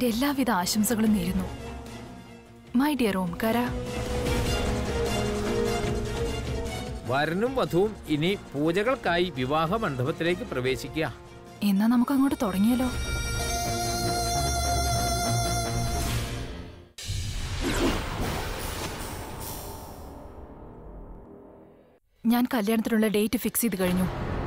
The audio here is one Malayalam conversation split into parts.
എന്റെ എല്ലാവിധ ആശംസകളും നേരുന്നു മൈ ഡിയർ ഓംകാര വരനും വധുവും ഇനി പൂജകൾക്കായി വിവാഹ മണ്ഡപത്തിലേക്ക് പ്രവേശിക്കുക എന്നാ നമുക്ക് അങ്ങോട്ട് തുടങ്ങിയല്ലോ ഞാൻ കല്യാണത്തിനുള്ള ഡേറ്റ് ഫിക്സ് ചെയ്ത് കഴിഞ്ഞു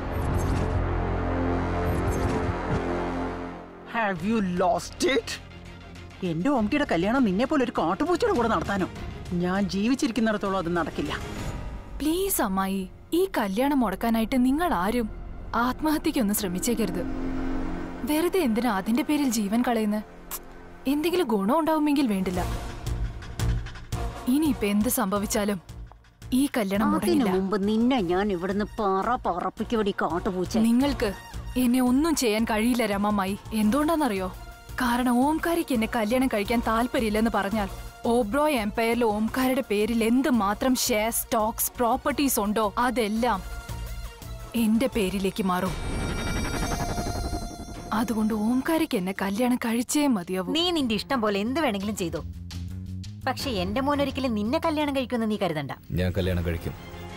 ഹാവ് യു ലോസ്റ്റ് ഇറ്റ് എന്റെ ഓംകിയുടെ കല്യാണം നിന്നെ പോലെ ഒരു കാട്ടുപൂച്ചയുടെ കൂടെ നടത്താനോ ഞാൻ ജീവിച്ചിരിക്കുന്നിടത്തോളം അത് നടക്കില്ല പ്ലീസ് അമ്മായി ഈ കല്യാണം മുടക്കാനായിട്ട് നിങ്ങൾ ആരും ആത്മഹത്യക്കൊന്നും ശ്രമിച്ചേക്കരുത് വെറുതെ എന്തിനാ അതിന്റെ പേരിൽ ജീവൻ കളയുന്നത് എന്തെങ്കിലും ഗുണം ഉണ്ടാവുമെങ്കിൽ വേണ്ടില്ല ഇനിയിപ്പൊ എന്ത് സംഭവിച്ചാലും ഈ കല്യാണം അതിനു മുടങ്ങില്ല മുമ്പ് നിന്നെ ഞാൻ ഇവിടുന്ന് പറ പറപ്പിക്കുവടി കാട്ടുപൂച്ച നിങ്ങൾക്ക് എന്നെ ഒന്നും ചെയ്യാൻ കഴിയില്ല രമമായി എന്തുകൊണ്ടാണെന്നറിയോ കാരണം ഓംകാരിക്ക് എന്നെ കല്യാണം കഴിക്കാൻ താല്പര്യമില്ലെന്ന് പറഞ്ഞാൽ ഓബ്രോയ് എംപയറിൽ ഓംകാരുടെ പേരിൽ എന്ത് മാത്രം ഷെയർ സ്റ്റോക്സ് പ്രോപ്പർട്ടീസ് ഉണ്ടോ അതെല്ലാം എന്റെ പേരിലേക്ക് മാറും അതുകൊണ്ട് ഓംകാരിക്ക് എന്നെ കല്യാണം കഴിച്ചേ മതിയാവൂ നീ നിന്റെ ഇഷ്ടം പോലെ എന്ത് വേണമെങ്കിലും ചെയ്തോ പക്ഷെ എന്റെ മോൻ ഒരിക്കലും നിന്നെ കല്യാണം കഴിക്കുമെന്ന് നീ കരുതണ്ട ഞാൻ കല്യാണം കഴിക്കും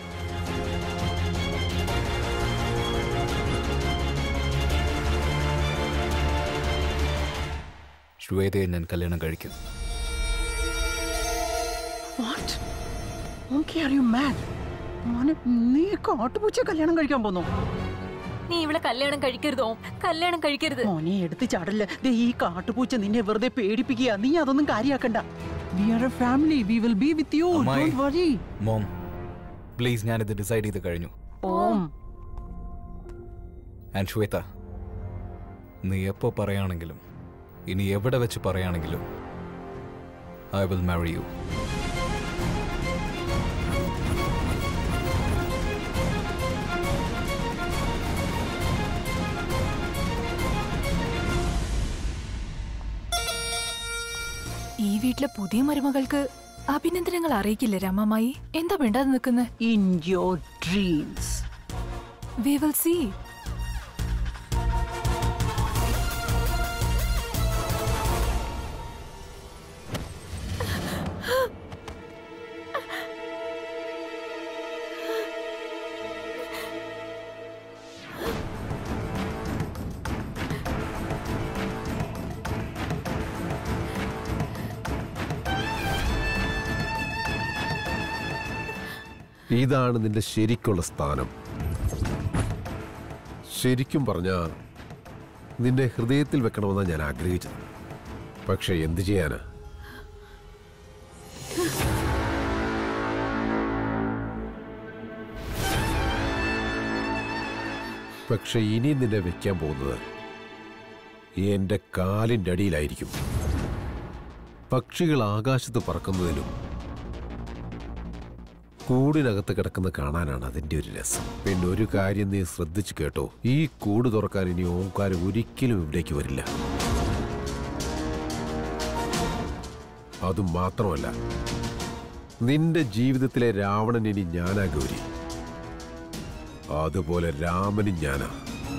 ശ്വേതയെ ഞാൻ കല്യാണം കഴിക്കും what Omki are you man മോനെ നീ കാട്ടുപൂച്ച കല്യാണം കഴിക്കാൻ പോന്നോ നീ ഇവിടെ കല്യാണം കഴിക്കരുതോ കല്യാണം കഴിക്കരുത് മോനെ എടുത്ത് ചാടല്ല ദേ ഈ കാട്ടുപൂച്ച നിന്നെ വെറുതെ പേടിപ്പിക്കുക നീ അതൊന്നും കാര്യാക്കണ്ട we are a family we will be with you അമ്മായി. ഡോണ്ട് വറി മോം പ്ലീസ് ഞാനിത് ഡിസൈഡ് ചെയ്ത് കഴിഞ്ഞു ഓം ആൻഡ് ശ്വേത നീ എപ്പോ പറയുകയാണെങ്കിലും ഇനി എവിടെ വെച്ച് പറയുകയാണെങ്കിലും ഐ വിൽ മാരി യു ഈ വീട്ടിലെ പുതിയ മരുമകൾക്ക് അഭിനന്ദനങ്ങൾ അറിയിക്കില്ല രമമായി എന്താ വേണ്ടാതെ നിൽക്കുന്നത് in your dreams we will see ഇതാണ് നിന്റെ ശരിക്കുള്ള സ്ഥാനം ശരിക്കും പറഞ്ഞാൽ നിന്നെ ഹൃദയത്തിൽ വെക്കണമെന്നാണ് ഞാൻ ആഗ്രഹിച്ചത് പക്ഷെ എന്തു ചെയ്യാനാ പക്ഷെ ഇനി നിന്നെ വെക്കാൻ പോകുന്നത് എന്റെ കാലിന്റെ അടിയിലായിരിക്കും പക്ഷികൾ ആകാശത്ത് പറക്കുന്നതിലും കൂടിനകത്ത് കിടക്കുന്ന കാണാനാണ് അതിന്റെ ഒരു രസം പിന്നെ ഒരു കാര്യം നീ ശ്രദ്ധിച്ചു കേട്ടോ ഈ കൂട് തുറക്കാൻ ഇനി ഓംകാരം ഒരിക്കലും ഇവിടേക്ക് വരില്ല അതും മാത്രമല്ല നിന്റെ ജീവിതത്തിലെ രാവണൻ ഇനി ഞാനാ ഗൗരി അതുപോലെ രാമനും ഞാനാ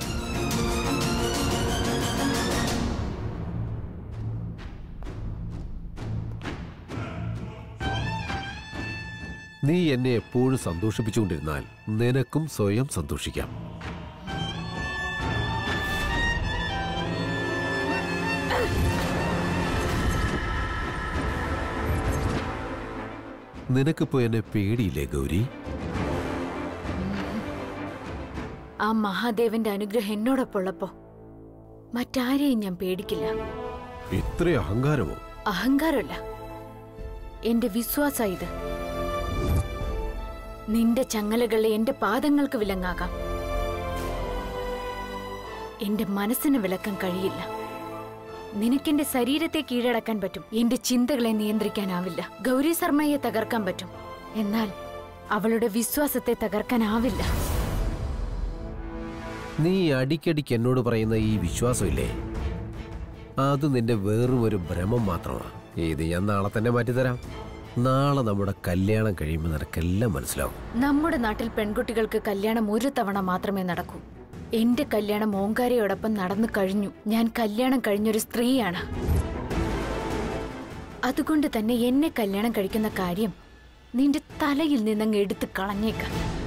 നീ എന്നെ എപ്പോഴും സന്തോഷിപ്പിച്ചുകൊണ്ടിരുന്നാൽ നിനക്കും സ്വയം സന്തോഷിക്കാം നിനക്കിപ്പോ എന്നെ പേടിയില്ലേ ഗൗരി ആ മഹാദേവന്റെ അനുഗ്രഹം എന്നോടൊപ്പം ഉള്ളപ്പോ മറ്റാരെയും ഞാൻ പേടിക്കില്ല ഇത്ര അഹങ്കാരമോ അഹങ്കാരമല്ല എന്റെ വിശ്വാസ ഇത് നിന്റെ ചങ്ങലകളെ എന്റെ പാദങ്ങൾക്ക് വിലങ്ങാകാം എന്റെ മനസ്സിന് വിലക്കാൻ കഴിയില്ല നിനക്കെന്റെ ശരീരത്തെ കീഴടക്കാൻ പറ്റും എന്റെ ചിന്തകളെ നിയന്ത്രിക്കാനാവില്ല ഗൗരി ശർമ്മയെ തകർക്കാൻ പറ്റും എന്നാൽ അവളുടെ വിശ്വാസത്തെ തകർക്കാനാവില്ല നീ അടിക്കടിക്ക് എന്നോട് പറയുന്ന ഈ വിശ്വാസമില്ലേ അത് നിന്റെ വെറും ഒരു ഭ്രമം മാത്രമാണ് ഇത് ഞാൻ നാളെ തന്നെ മാറ്റിത്തരാം നാളെ നമ്മുടെ കല്യാണം കഴിയുമ്പോൾ നിനക്കെല്ലാം മനസ്സിലാവും നമ്മുടെ നാട്ടിൽ പെൺകുട്ടികൾക്ക് കല്യാണം ഒരു തവണ മാത്രമേ നടക്കൂ എന്റെ കല്യാണം ഓങ്കാരയോടൊപ്പം നടന്നു കഴിഞ്ഞു ഞാൻ കല്യാണം കഴിഞ്ഞൊരു സ്ത്രീയാണ് അതുകൊണ്ട് തന്നെ എന്നെ കല്യാണം കഴിക്കുന്ന കാര്യം നിന്റെ തലയിൽ നിന്നങ്ങ് എടുത്ത് കളഞ്ഞേക്ക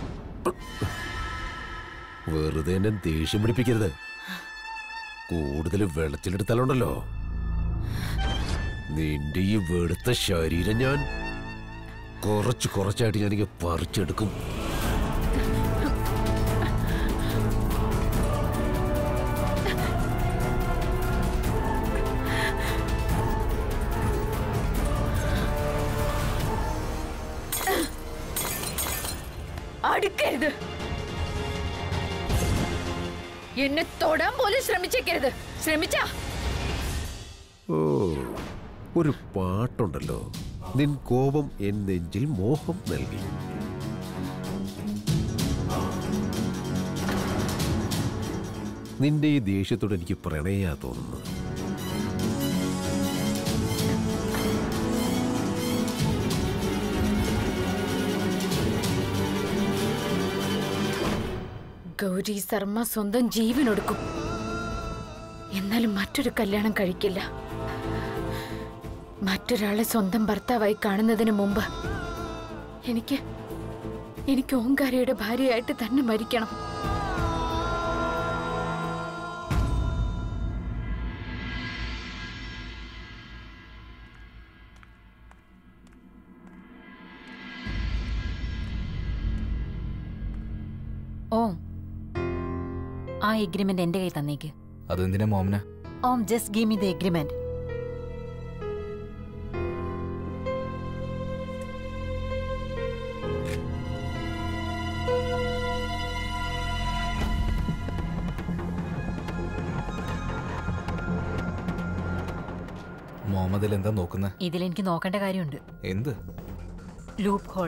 വെറുതെ എന്നെ ദേഷ്യം പിടിപ്പിക്കരുത് കൂടുതൽ വെള്ളത്തിലെടുത്താലുണ്ടല്ലോ നിന്റെ ഈ വെളുത്ത ശരീരം ഞാൻ കുറച്ച് കുറച്ചായിട്ട് ഞാനിങ്ങനെ പറിച്ചെടുക്കും അടുക്കരുത് എന്നെ തൊടാൻ പോലും ശ്രമിച്ചേക്കരുത് ശ്രമിച്ചാ ഓ ഒരു പാട്ടുണ്ടല്ലോ നിൻ കോപം എൻ നെഞ്ചിൽ മോഹം നൽകി നിന്റെ ഈ ദേഷ്യത്തോട് എനിക്ക് പ്രണയാ തോന്നുന്നു ഗൗരി ശർമ്മ സ്വന്തം ജീവനൊടുക്കും എന്നാലും മറ്റൊരു കല്യാണം കഴിക്കില്ല മറ്റൊരാളെ സ്വന്തം ഭർത്താവായി കാണുന്നതിന് മുമ്പ് എനിക്ക് എനിക്ക് ഓങ്കാരയുടെ ഭാര്യയായിട്ട് തന്നെ മരിക്കണം ഓം ആ എഗ്രിമെന്റ് എന്റെ കയ്യിൽ തന്നേക്ക് അതെന്തിനാ മോമന Om just give me the agreement മുഹമ്മദിൽ എന്താ നോക്കുന്നത് ഇതിലെനിക്ക് നോക്കേണ്ട കാര്യമുണ്ട് എന്ത് ലൂപ്പ് ഹോൾ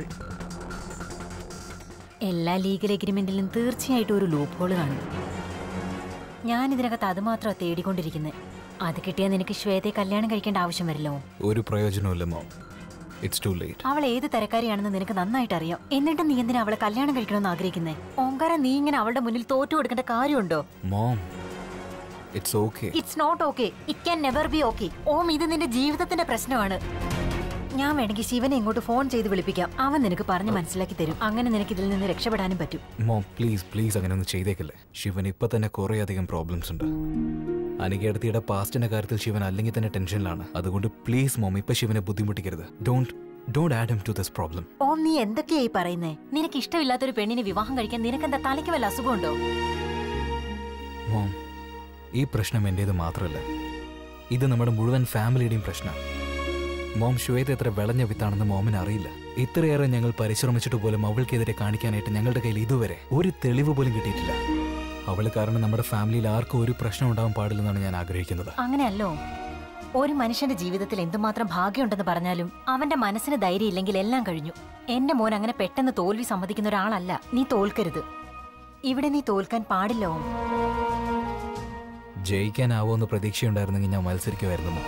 എല്ലാ ലീഗൽ എഗ്രിമെന്റിലും തീർച്ചയായിട്ടും ഒരു ലൂപ്പ് ഹോൾ കാണും ഞാൻ ഇതിനകത്ത് അത് മാത്രമാണ് തേടിക്കൊണ്ടിരിക്കുന്നത് അത് കിട്ടിയാൽ നിനക്ക് ശ്വേതയെ കല്യാണം കഴിക്കേണ്ട ആവശ്യം വരില്ലോ ഒരു പ്രയോജനമില്ല മോം ഇറ്റ്സ് ടു ലേറ്റ് അവൾ ഏത് തരക്കാരിയാണെന്ന് നിനക്ക് നന്നായിട്ട് അറിയാം എന്നിട്ടും നീ എന്തിനാ അവളെ കല്യാണം കഴിക്കണമെന്ന് ആഗ്രഹിക്കുന്നേ ഓങ്കാര നീ ഇങ്ങനെ അവളുടെ മുന്നിൽ തോറ്റു കൊടുക്കേണ്ട കാര്യമുണ്ടോ mom it's okay it's not okay it can never be okay Om ഇത് നിന്റെ ജീവിതത്തിന്റെ പ്രശ്നമാണ് ഞാൻ വേണമെങ്കിൽ ശിവനെ ഇങ്ങോട്ട് ഫോൺ ചെയ്ത് വിളിപ്പിക്കാം അവൻ നിനക്ക് പറഞ്ഞ് മനസ്സിലാക്കി തരും അങ്ങനെ നിനക്ക് ഇതിൽ നിന്ന് രക്ഷപ്പെടാനും പറ്റും മോം പ്ലീസ് പ്ലീസ് അങ്ങനെ ഒന്ന് ചെയ്തേക്കല്ലേ ശിവൻ ഇപ്പൊ തന്നെ കുറേ അധികം പ്രോബ്ലംസ് ഉണ്ട് അനികേടത്തിയുടെ പാസ്റ്റിന്റെ കാര്യത്തിൽ ശിവൻ അല്ലെങ്കിൽ തന്നെ ടെൻഷനിലാണ് അതുകൊണ്ട് പ്ലീസ് മോം ഇപ്പൊ ശിവനെ ബുദ്ധിമുട്ടിക്കരുത് don't don't add him to this problem Om നീ എന്തൊക്കെയായി പറയുന്നേ നിനക്ക് ഇഷ്ടമില്ലാത്തൊരു പെണ്ണിനെ വിവാഹം കഴിക്കാൻ നിനക്കെന്താ തലയ്ക്ക് വല്ല അസുഖമുണ്ടോ മോം ഈ പ്രശ്നം എന്റേത് മാത്രമല്ല ഇത് നമ്മുടെ മുഴുവൻ ഫാമിലിയുടെയും പ്രശ്നം മോം ശ്വേത എത്ര വിളഞ്ഞ വിത്താണെന്ന് മോമിന് അറിയില്ല ഇത്രയേറെ ഞങ്ങൾ പരിശ്രമിച്ചിട്ട് പോലും അവൾക്കെതിരെ കാണിക്കാനായിട്ട് ഞങ്ങളുടെ കയ്യിൽ ഇതുവരെ ഒരു തെളിവ് പോലും കിട്ടിയിട്ടില്ല അവൾ കാരണം നമ്മുടെ ഫാമിലിയിൽ ആർക്കും ഒരു പ്രശ്നം ഉണ്ടാവാൻ പാടില്ലെന്നാണ് ഞാൻ ആഗ്രഹിക്കുന്നത് അങ്ങനെയല്ലോ ഒരു മനുഷ്യന്റെ ജീവിതത്തിൽ എന്തുമാത്രം ഭാഗ്യമുണ്ടെന്ന് പറഞ്ഞാലും അവന്റെ മനസ്സിന് ധൈര്യം ഇല്ലെങ്കിൽ എല്ലാം കഴിഞ്ഞു എന്റെ മോൻ അങ്ങനെ പെട്ടെന്ന് തോൽവി സമ്മതിക്കുന്ന ഒരാളല്ല നീ തോൽക്കരുത് ഇവിടെ നീ തോൽക്കാൻ പാടില്ല ഓം ജയിക്കാനാവോന്ന് പ്രതീക്ഷയുണ്ടായിരുന്നെങ്കിൽ ഞാൻ മത്സരിക്കുമായിരുന്നു മോം.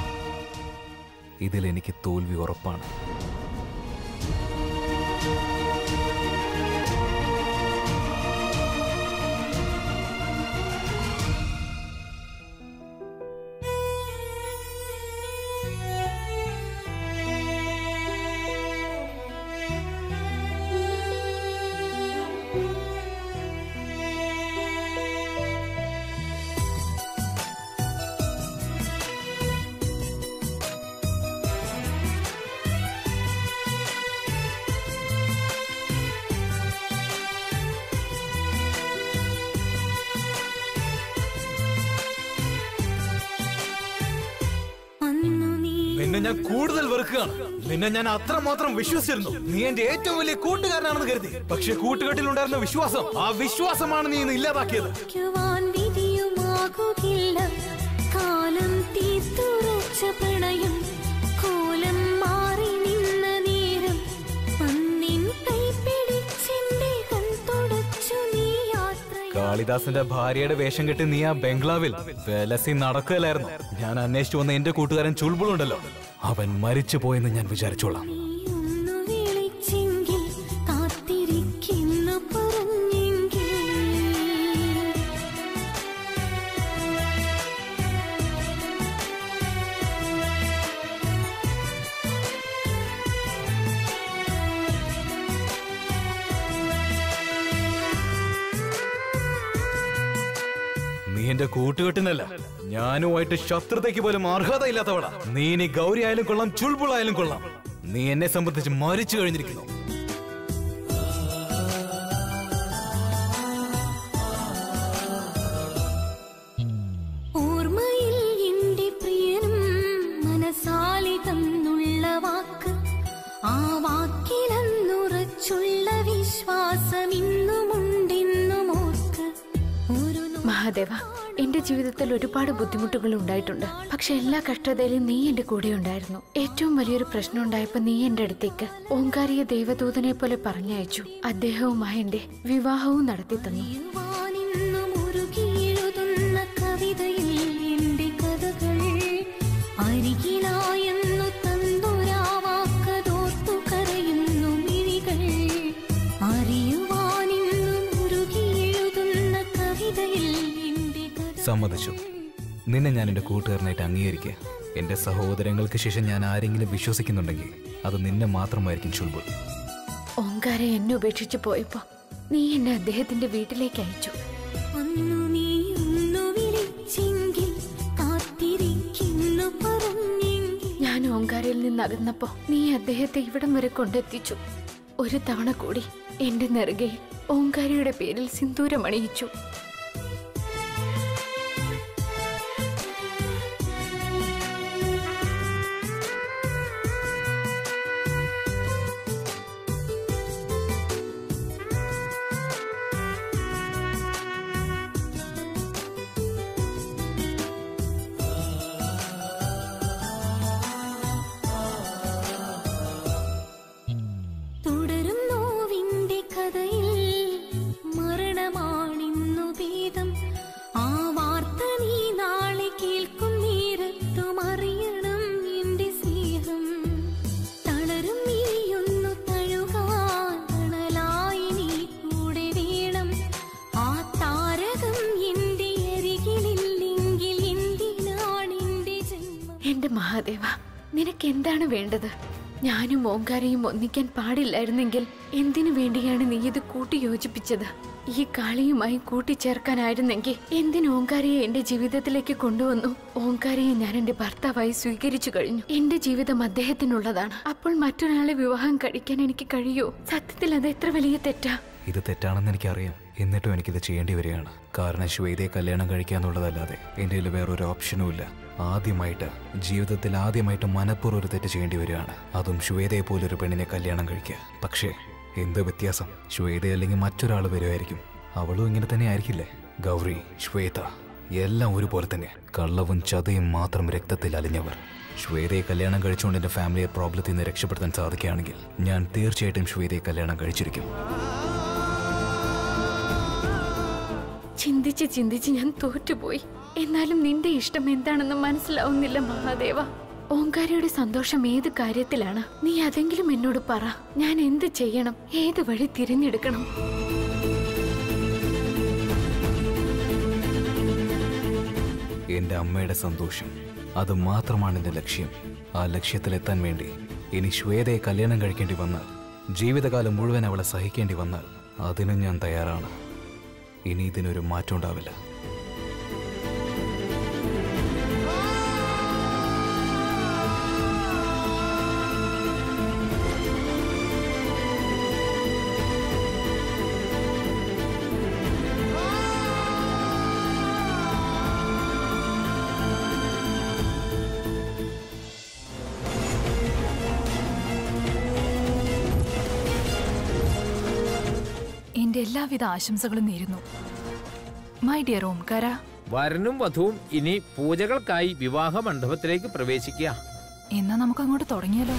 ഇതിൽ എനിക്ക് തോൽവി ഉറപ്പാണ് നിന്നെ ഞാൻ കൂടുതൽ വെറുക്കുകയാണ് നിന്നെ ഞാൻ അത്രമാത്രം വിശ്വസിച്ചിരുന്നു നീ എന്റെ ഏറ്റവും വലിയ കൂട്ടുകാരനാണെന്ന് കരുതി പക്ഷെ കൂട്ടുകെട്ടിലുണ്ടായിരുന്ന വിശ്വാസം ആ വിശ്വാസമാണ് നീ ഇന്ന് ഇല്ലാതാക്കിയത് ക്കുവാൻ വിധിയുമാകുകില്ല കാലം തീർത്തുറച്ച പ്രണയം കോലം മാറി നിന്ന നേരം അന്നിൻ കൈപിടിച്ചെന്റെ കൺ തുടച്ചു നീ യാത്ര കാളിദാസന്റെ ഭാര്യയുടെ വേഷം കെട്ടി നീ ആ ബംഗ്ലാവിൽ വെലസി നടക്കുകയല്ലായിരുന്നു ഞാൻ അന്വേഷിച്ചു വന്ന എന്റെ കൂട്ടുകാരൻ ചുൾബുളുണ്ടല്ലോ അവൻ മരിച്ചു പോയെന്ന് ഞാൻ വിചാരിച്ചോളാം ഒന്ന് വിളിച്ചെങ്കിൽ കാത്തിരിക്കുന്നു പറഞ്ഞെങ്കിൽ എന്റെ കൂട്ടുകെട്ടിനല്ല ഞാനുമായിട്ട് ശത്രുതയ്ക്ക് പോലും അർഹത ഇല്ലാത്തവളാ നീ ഇനി ഗൗരി ആയാലും കൊള്ളാം ചുൾബുൾ ആയാലും കൊള്ളാം നീ എന്നെ സംബന്ധിച്ച് മരിച്ചു കഴിഞ്ഞിരിക്കുന്നു ഓർമ്മയിൽ എന്റെ പ്രിയനും മനസാലി തന്നുള്ള വാക്ക് ആ വാക്കിലെന്നുറച്ചുള്ള വിശ്വാസം ഇന്നുമുണ്ടെന്നും ഓർക്ക് ഒരു മഹാദേവ എന്റെ ജീവിതത്തിൽ ഒരുപാട് ബുദ്ധിമുട്ടുകൾ ഉണ്ടായിട്ടുണ്ട് പക്ഷെ എല്ലാ കഷ്ടതയിലും നീ എന്റെ കൂടെ ഉണ്ടായിരുന്നു ഏറ്റവും വലിയൊരു പ്രശ്നം ഉണ്ടായപ്പോ നീ എന്റെ അടുത്തേക്ക് ഓങ്കാരിയ ദേവദൂതനെ പോലെ പറഞ്ഞയച്ചു അദ്ദേഹവുമായി എന്റെ വിവാഹവും നടത്തി തന്നു വാനിന്നും ഉരുകിയെഴുതുന്ന കവിതയിൽ എന്റെ കഥകൾ അരികിലായെന്നു തന്നൊരാവാക്കതോർത്തു കരയുന്നു മിഴികൾ അറിയുവാനിന്നും ഉരുകിയെഴുതുന്ന കവിതയിൽ എന്റെ കഥ സമ്മതിച്ചു നിന്നെ ഞാൻ എന്റെ കൂട്ടുകാരനായിട്ട് അംഗീകരിക്കുക എന്റെ സഹോദരങ്ങൾക്ക് ശേഷം ഞാൻ ആരെങ്കിലും വിശ്വസിക്കുന്നുണ്ടെങ്കിൽ അത് നിന്നെ മാത്രമായിരിക്കും ചുൾബുൾ ഓങ്കാര എന്നെ ഉപേക്ഷിച്ചു പോയപ്പോ നീ എന്നെ അദ്ദേഹത്തിന്റെ വീട്ടിലേക്ക് അയച്ചു അന്നു നീ ഒന്നു വിളിച്ചെങ്കിൽ കാത്തിരിക്കുന്നു പറഞ്ഞെങ്കിൽ ഞാൻ ഓങ്കാരയിൽ നിന്ന് അകന്നപ്പോ നീ അദ്ദേഹത്തെ ഇവിടം വരെ കൊണ്ടെത്തിച്ചു ഒരു തവണ കൂടി എന്റെ നെറുകയിൽ ഓങ്കാരിയുടെ പേരിൽ സിന്ദൂരമണിയിച്ചു തുടരും നോവിന്റെ കഥയിൽ മരണമാണിന്നു ഭേദം ആ വാർത്ത നീ നാളെ കേൾക്കും നേരത്തും അറിയണം എന്റെ സ്നേഹം തളരും നീയൊന്നു തഴുകാൻ തണലായി നീ കൂടെ വേണം ആ താരകം എന്റെ അരികിലില്ലെങ്കിൽ എന്തിനാണെന്റെ ജന്മം എന്റെ മഹാദേവ നിനക്ക് എന്താണ് വേണ്ടത് ഞാനും ഓങ്കാരയും ഒന്നിക്കാൻ പാടില്ലായിരുന്നെങ്കിൽ എന്തിനു വേണ്ടിയാണ് നീ ഇത് കൂട്ടിയോജിപ്പിച്ചത് ഈ കാളിയുമായി കൂട്ടിച്ചേർക്കാനായിരുന്നെങ്കിൽ എന്തിന് ഓങ്കാരയെ എന്റെ ജീവിതത്തിലേക്ക് കൊണ്ടുവന്നു ഓങ്കാരയെ ഞാൻ എന്റെ ഭർത്താവായി സ്വീകരിച്ചു കഴിഞ്ഞു എന്റെ ജീവിതം അദ്ദേഹത്തിനുള്ളതാണ് അപ്പോൾ മറ്റൊരാളെ വിവാഹം കഴിക്കാൻ എനിക്ക് കഴിയോ സത്യത്തിൽ അത് എത്ര വലിയ തെറ്റാ ഇത് തെറ്റാണെന്ന് എനിക്കറിയാം എന്നിട്ടും എനിക്കിത് ചെയ്യേണ്ടി വരികയാണ് കാരണം ശ്വേതയെ കല്യാണം കഴിക്കാന്നുള്ളതല്ലാതെ എൻ്റെ കയ്യിൽ വേറൊരു ഓപ്ഷനും ഇല്ല ആദ്യമായിട്ട് ജീവിതത്തിൽ ആദ്യമായിട്ട് മനപ്പൂർവ്വം ഒരു തെറ്റ് ചെയ്യേണ്ടി വരികയാണ് അതും ശ്വേതയെ പോലൊരു പെണ്ണിനെ കല്യാണം കഴിക്കുക പക്ഷേ എന്ത് വ്യത്യാസം ശ്വേത അല്ലെങ്കിൽ മറ്റൊരാൾ വരുമായിരിക്കും അവളും ഇങ്ങനെ തന്നെ ആയിരിക്കില്ലേ ഗൗരി ശ്വേത എല്ലാം ഒരുപോലെ തന്നെ കള്ളവും ചതയും മാത്രം രക്തത്തിൽ അലിഞ്ഞവർ ശ്വേതയെ കല്യാണം കഴിച്ചുകൊണ്ട് എൻ്റെ ഫാമിലിയെ പ്രോബ്ലത്തിൽ നിന്ന് രക്ഷപ്പെടുത്താൻ സാധിക്കുകയാണെങ്കിൽ ഞാൻ തീർച്ചയായിട്ടും ശ്വേതയെ കല്യാണം കഴിച്ചിരിക്കും ചിന്തിച്ച് ചിന്തിച്ച് ഞാൻ തോറ്റുപോയി എന്നാലും നിന്റെ ഇഷ്ടം എന്താണെന്ന് മനസ്സിലാവുന്നില്ല മഹാദേവ ഓങ്കാരിയുടെ സന്തോഷം ഏത് കാര്യത്തിലാണ് നീ അതെങ്കിലും എന്നോട് പറ ഞാൻ എന്ത് ചെയ്യണം ഏത് വഴി തിരഞ്ഞെടുക്കണം എൻ്റെ അമ്മയുടെ സന്തോഷം അത് മാത്രമാണ് എൻ്റെ ലക്ഷ്യം ആ ലക്ഷ്യത്തിലെത്താൻ വേണ്ടി ഇനി ശ്വേതയെ കല്യാണം കഴിക്കേണ്ടി വന്നാൽ ജീവിതകാലം മുഴുവൻ അവളെ സഹിക്കേണ്ടി വന്നാൽ അതിനും ഞാൻ തയ്യാറാണ് ഇനി ഇതിനൊരു മാറ്റം ഉണ്ടാവില്ല എന്റെ എല്ലാവിധ ആശംസകളും നേരുന്നു മൈ ഡിയർ ഓംകാര വരനും വധുവും ഇനി പൂജകൾക്കായി വിവാഹ മണ്ഡപത്തിലേക്ക് പ്രവേശിക്കുക എന്നാ നമുക്ക് അങ്ങോട്ട് തുടങ്ങിയാലോ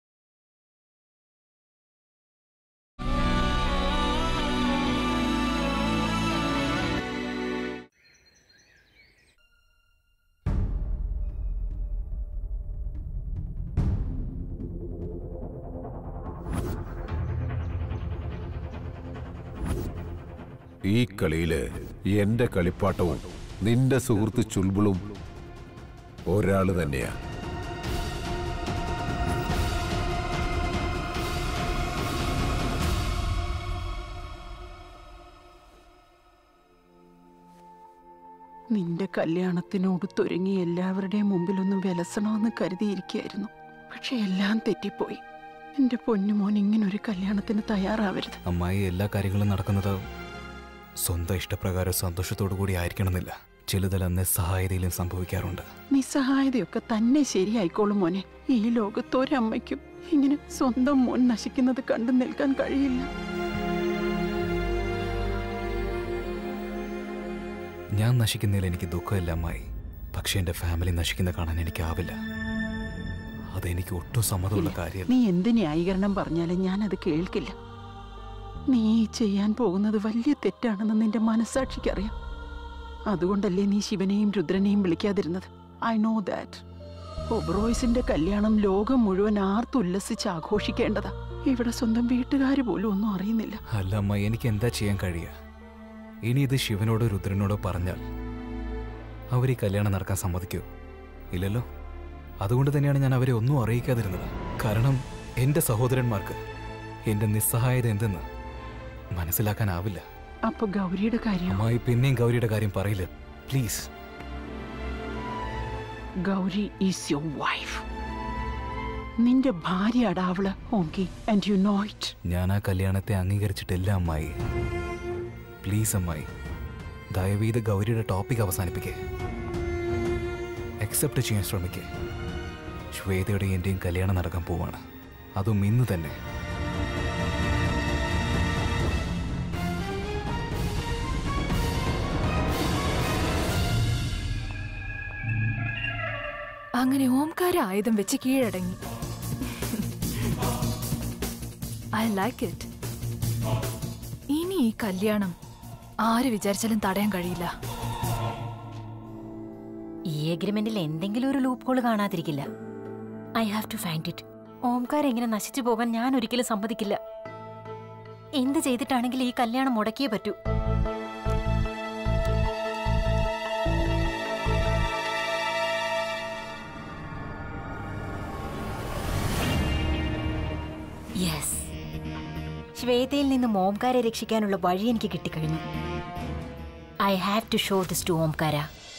ഈ കളിയില് എന്റെ കളിപ്പാട്ടവും നിന്റെ സുഹൃത്ത് ചുൽബിളും ഒരാള് തന്നെയാ നിന്റെ കല്യാണത്തിനോട് തൊരുങ്ങി എല്ലാവരുടെയും മുമ്പിലൊന്ന് വിലസണമെന്ന് കരുതിയിരിക്കുകയായിരുന്നു പക്ഷെ എല്ലാം തെറ്റിപ്പോയി എന്റെ പൊന്നുമോൻ ഇങ്ങനൊരു കല്യാണത്തിന് തയ്യാറാവരുത് അമ്മായി എല്ലാ കാര്യങ്ങളും നടക്കുന്നത് സ്വന്തം ഇഷ്ടപ്രകാരം സന്തോഷത്തോടു കൂടി ആയിരിക്കണമെന്നില്ല ചിലതെല്ലാം നിസ്സഹായതയിലും സംഭവിക്കാറുണ്ട് നിസ്സഹായതയൊക്കെ തന്നെ ശരിയായിക്കോളും മോനെ ഈ ലോകത്ത് ഒരമ്മയ്ക്കും ഇങ്ങനെ സ്വന്തം മോൻ നശിക്കുന്നത് കണ്ടു നിൽക്കാൻ കഴിയില്ല ഞാൻ നശിക്കുന്നതിൽ എനിക്ക് ദുഃഖമില്ല അമ്മായി പക്ഷെ എന്റെ ഫാമിലി നശിക്കുന്ന കാണാൻ എനിക്കാവില്ല അതെനിക്ക് ഒട്ടും സമ്മതമുള്ള കാര്യമല്ല നീ എന്ത് ന്യായീകരണം പറഞ്ഞാലും ഞാനത് കേൾക്കില്ല നീ ഈ ചെയ്യാൻ പോകുന്നത് വലിയ തെറ്റാണെന്ന് നിന്റെ മനസ്സാക്ഷിക്കറിയാം അതുകൊണ്ടല്ലേ നീ ശിവനെയും രുദ്രനെയും വിളിക്കാതിരുന്നത് ഐ നോ ദാറ്റ് ഒബ്രോയ്സിന്റെ കല്യാണം ലോകം മുഴുവൻ ആർത്തുല്ലസിച്ച് ആഘോഷിക്കേണ്ടതാ ഇവിടെ സ്വന്തം വീട്ടുകാർ പോലും ഒന്നും അറിയുന്നില്ല അല്ല അമ്മ എനിക്ക് എന്താ ചെയ്യാൻ കഴിയുക ഇനി ഇത് ശിവനോടോ രുദ്രനോടോ പറഞ്ഞാൽ അവർ ഈ കല്യാണം നടക്കാൻ സമ്മതിക്കോ ഇല്ലല്ലോ അതുകൊണ്ട് തന്നെയാണ് ഞാൻ അവരെ ഒന്നും അറിയിക്കാതിരുന്നത് കാരണം എന്റെ സഹോദരന്മാർക്ക് എന്റെ നിസ്സഹായത എന്തെന്ന് മനസ്സിലാക്കാനാവില്ല അപ്പൊ ഗൗരിയുടെ കാര്യം അമ്മായി പിന്നെയും ഗൗരിയുടെ കാര്യം പറയില്ല please Gauri is your wife നിന്റെ ഭാര്യയാടാ അവള് Omki and you know it ഞാൻ ആ കല്യാണത്തെ അംഗീകരിച്ചിട്ടില്ല അമ്മായി പ്ലീസ് അമ്മായി ദയവീത് ഗൗരിയുടെ ടോപ്പിക് അവസാനിപ്പിക്കേ അക്സെപ്റ്റ് ചെയ്യാൻ ശ്രമിക്കേ ശ്വേതയുടെ എൻ്റെയും കല്യാണം നടക്കാൻ പോവാണ് അതും ഇന്ന് തന്നെ അങ്ങനെ ഓംകാര ആയുധം വെച്ച് കീഴടങ്ങി ഐ ലൈക്ക് ഇറ്റ് ഇനി ഈ കല്യാണം ആര് വിചാരിച്ചാലും തടയാൻ കഴിയില്ല ഈ എഗ്രിമെന്റിൽ എന്തെങ്കിലും ഒരു ലൂപ്പ് ഹോൾ കാണാതിരിക്കില്ല I have to find it Omkar എങ്ങനെ നശിച്ചു പോകാൻ ഞാൻ ഒരിക്കലും സമ്മതിക്കില്ല എന്ത് ചെയ്തിട്ടാണെങ്കിലും ഈ കല്യാണം മുടക്കിയേ പറ്റൂ യെസ് ശ്വേതയിൽ നിന്ന് ഓംകാരെ രക്ഷിക്കാനുള്ള വഴി എനിക്ക് കിട്ടിക്കഴിഞ്ഞു I have to show this to Omkara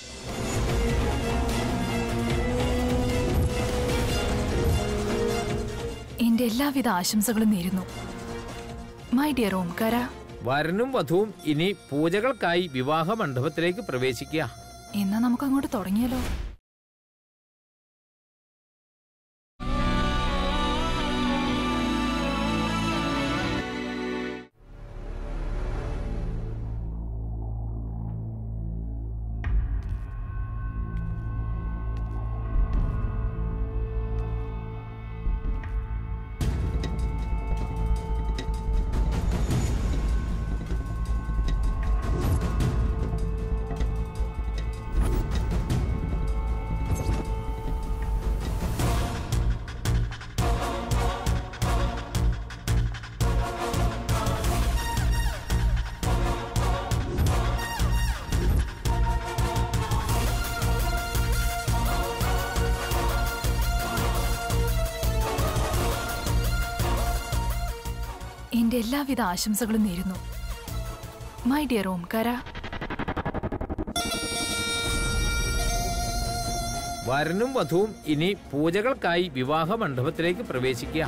എന്റെ എല്ലാവിധ ആശംസകളും നേരുന്നു മൈ ഡിയർ ഓംകാര വരനും വധുവും ഇനി പൂജകൾക്കായി വിവാഹ മണ്ഡപത്തിലേക്ക് പ്രവേശിക്കുക എന്നാ നമുക്ക് അങ്ങോട്ട് തുടങ്ങിയല്ലോ എന്റെ എല്ലാവിധ ആശംസകളും നേരുന്നു മൈ ഡിയർ ഓംകാര വരനും വധുവും ഇനി പൂജകൾക്കായി വിവാഹ മണ്ഡപത്തിലേക്ക് പ്രവേശിക്കുക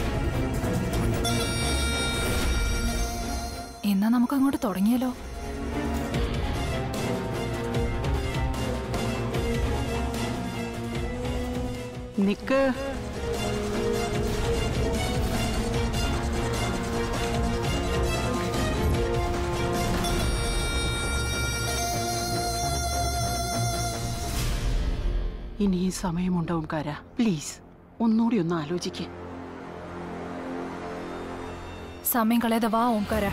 എന്നാ നമുക്ക് അങ്ങോട്ട് തുടങ്ങിയല്ലോ നിക്ക് ഇനിയും സമയമുണ്ടാവും കാര പ്ലീസ് ഒന്നുകൂടി ഒന്ന് ആലോചിക്കേ സമയം കളയാതെ വാ ഓംകാര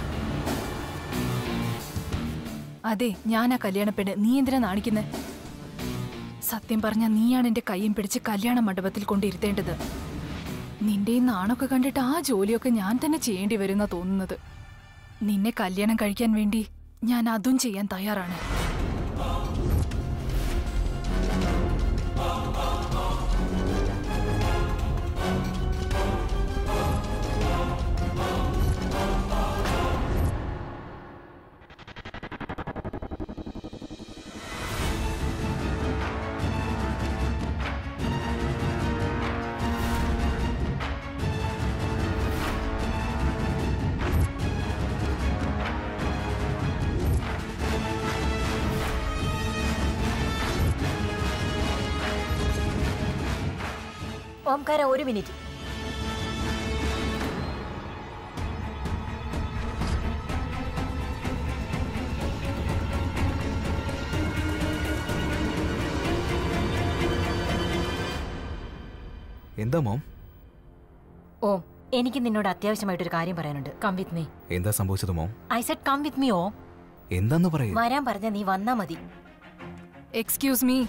അതെ ഞാൻ ആ കല്യാണ പെണ്ണ് നീ എന്തിനാ നാണിക്കുന്നെ സത്യം പറഞ്ഞ നീയാണ് എന്റെ കയ്യും പിടിച്ച് കല്യാണ മണ്ഡപത്തിൽ കൊണ്ടിരുത്തേണ്ടത് നിന്റെ ഈ നാണൊക്കെ കണ്ടിട്ട് ആ ജോലിയൊക്കെ ഞാൻ തന്നെ ചെയ്യേണ്ടി വരുന്ന തോന്നുന്നത് നിന്നെ കല്യാണം കഴിക്കാൻ വേണ്ടി ഞാൻ അതും ചെയ്യാൻ തയ്യാറാണ് ഓംകാര ഒരു മിനിറ്റ് എന്താ മോം ഓം എനിക്ക് നിന്നോട് അത്യാവശ്യമായിട്ടൊരു കാര്യം പറയാനുണ്ട് കം വിത്ത് മീ എന്താ സംഭവിച്ചത് mom I said come with me Om എന്താന്ന് പറയൂ വരാൻ പറഞ്ഞ നീ വന്നാ മതി എക്സ്ക്യൂസ് മീ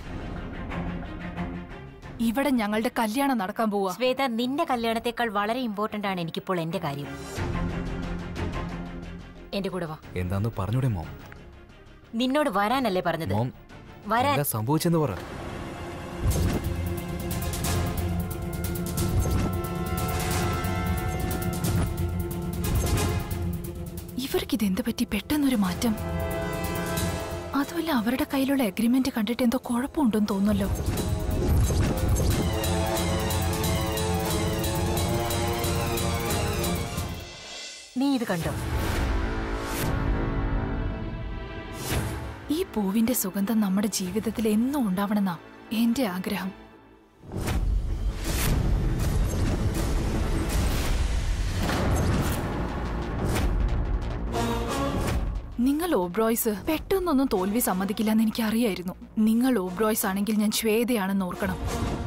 ഇവിടെ ഞങ്ങളുടെ കല്യാണം നടക്കാൻ പോവാ ശ്വേത നിന്റെ കല്യാണത്തെക്കാൾ വളരെ ഇമ്പോർട്ടന്റ് ആണ് എനിക്കിപ്പോൾ എന്റെ കാര്യം എന്റെ കൂടെ വാ എന്താന്ന് പറഞ്ഞൂടെ മോം നിന്നോട് വരാനല്ലേ പറഞ്ഞത് മോം വരാൻ എന്താ സംഭവിച്ചെന്ന് പറ ഇവർക്കിത് എന്ത് പറ്റി പെട്ടെന്നൊരു മാറ്റം അതുമല്ല അവരുടെ കയ്യിലുള്ള അഗ്രിമെന്റ് കണ്ടിട്ട് എന്തോ കുഴപ്പമുണ്ടെന്ന് തോന്നുന്നല്ലോ നീ ഇത് കണ്ടോ ഈ പൂവിന്റെ സുഗന്ധം നമ്മുടെ ജീവിതത്തിൽ എന്നും ഉണ്ടാവണമെന്നാ എന്റെ ആഗ്രഹം നിങ്ങൾ ഓബ്രോയ്സ് പെട്ടെന്നൊന്നും തോൽവി സമ്മതിക്കില്ലെന്ന് എനിക്ക് അറിയായിരുന്നു നിങ്ങൾ ഓബ്രോയ്സ് ആണെങ്കിൽ ഞാൻ ശ്വേതയാണെന്ന് ഓർക്കണം